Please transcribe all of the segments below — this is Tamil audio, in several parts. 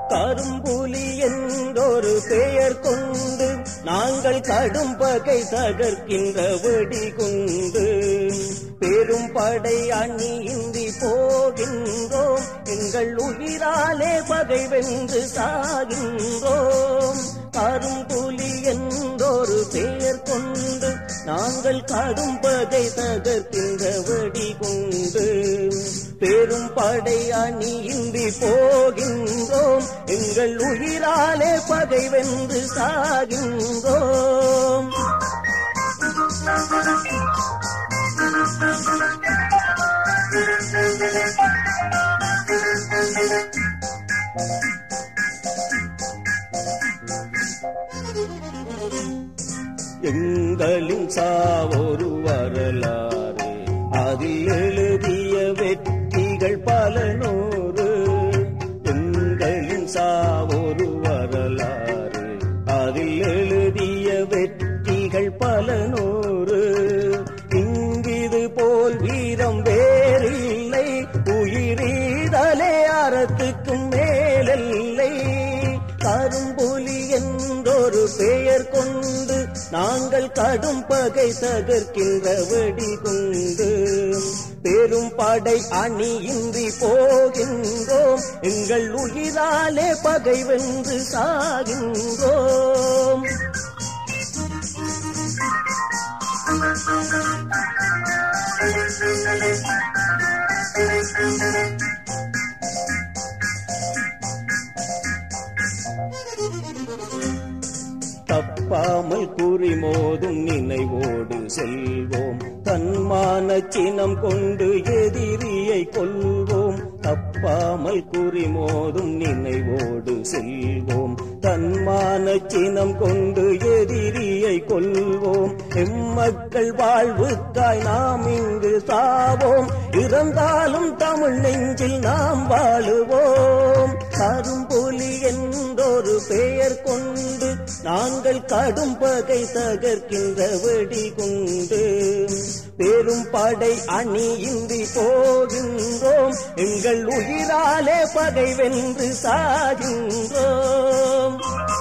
கரும்புலி என்றொரு பெயர் கொண்டு நாங்கள் கடும் பகை தகர்க்கின்ற வெடிகுண்டு பெரும் படை அணியின்றி போகின்றோம் எங்கள் உயிராலே பகை வென்று சாகின்றோம் கரும்புலி என்றொரு பெயர் கொண்டு நாங்கள் கடும் பகை தகர்க்கின்ற வெடிகுண்டு பெரும் படை அணியின்றி போகின்றோம் எங்கள் உயிராலே பகை வென்று சாகின்றோம் எங்களின் சாவொரு வரலாறு அதில் எழுதிய வெற்றிகள் பல நூறு எங்களின் சாவொரு வரலாறு அதில் எழுதிய வெற்றிகள் பல நூறு இங்கிது போல் வீரம் வேறில்லை உயிரீதலே அறத்துக்கும் மேலெல்லை கரும்புலி என்றொரு பெயர் கொண்டு நாங்கள் கடும் பகை தகர்க்கின்ற வெடிகுண்டு பெரும் படை அணியின்றி போகின்றோம் எங்கள் உயிராலே பகை வென்று சாகின்றோம் தப்பாமல் குறி மோதும் நினைவோடு செல்வோம் தன்மான சினம் கொண்டு எதிரியை கொள்வோம் தப்பாமல் குறி மோதும் நினைவோடு செல்வோம் தன்மான சினம் கொண்டு எதிரியை கொள்வோம் எம்மக்கள் வாழ்வுக்காய் நாம் இங்கு சாவோம் இறந்தாலும் தமிழ் நெஞ்சில் நாம் வாழுவோம் கரும்புலி என்றொரு பெயர் கொண்டு நாங்கள் கடும் பகை தகர்க்கின்ற வெடிகுண்டு பெரும் படை அணியின்றி போகின்றோம் எங்கள் உயிராலே பகை வென்று சாகின்றோம்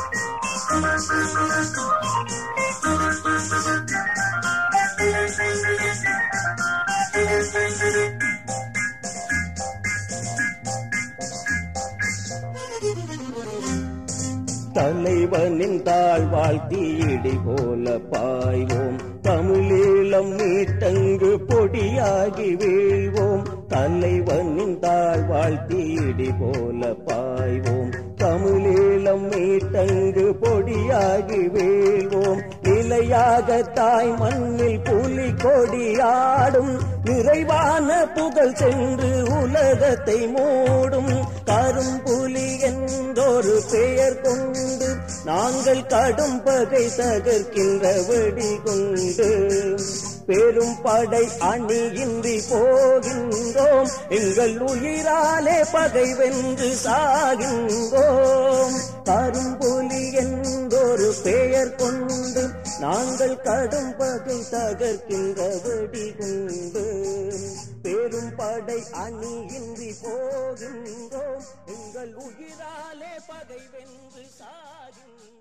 தலைவனின் தாழ் வாழ்த்தி இடி போல பாய்வோம் தமிழீழம் மீட்டங்கு பொடியாகி வீழ்வோம் தலைவனின் தாழ் வாழ்த்தி இடி போல பாய்வோம் தமிழீழம் மீட்டங்கு பொடியாகி வீழ்வோம் நிலையாக தாய் மண்ணில் புலி கொடியாடும் நிறைவான புகழ் சென்று உலகத்தை மூடும் கரும்புலி என்றொரு பெயர் கொண்டு நாங்கள் கடும் பகை தகர்க்கின்ற வெடிகுண்டு பெரும் படை அணியின்றி போகின்றோம் எங்கள் உயிராலே பகை வென்று சாகின்றோம் கரும்புலி என்றொரு பெயர் கொண்டு நாங்கள் கடும் பகை தகர்க்கின்ற வெடிகுண்டு பெரும் படை அணியின்றி போகின்றோம் எங்கள் உயிராலே பகை வென்று சாகின்றோம்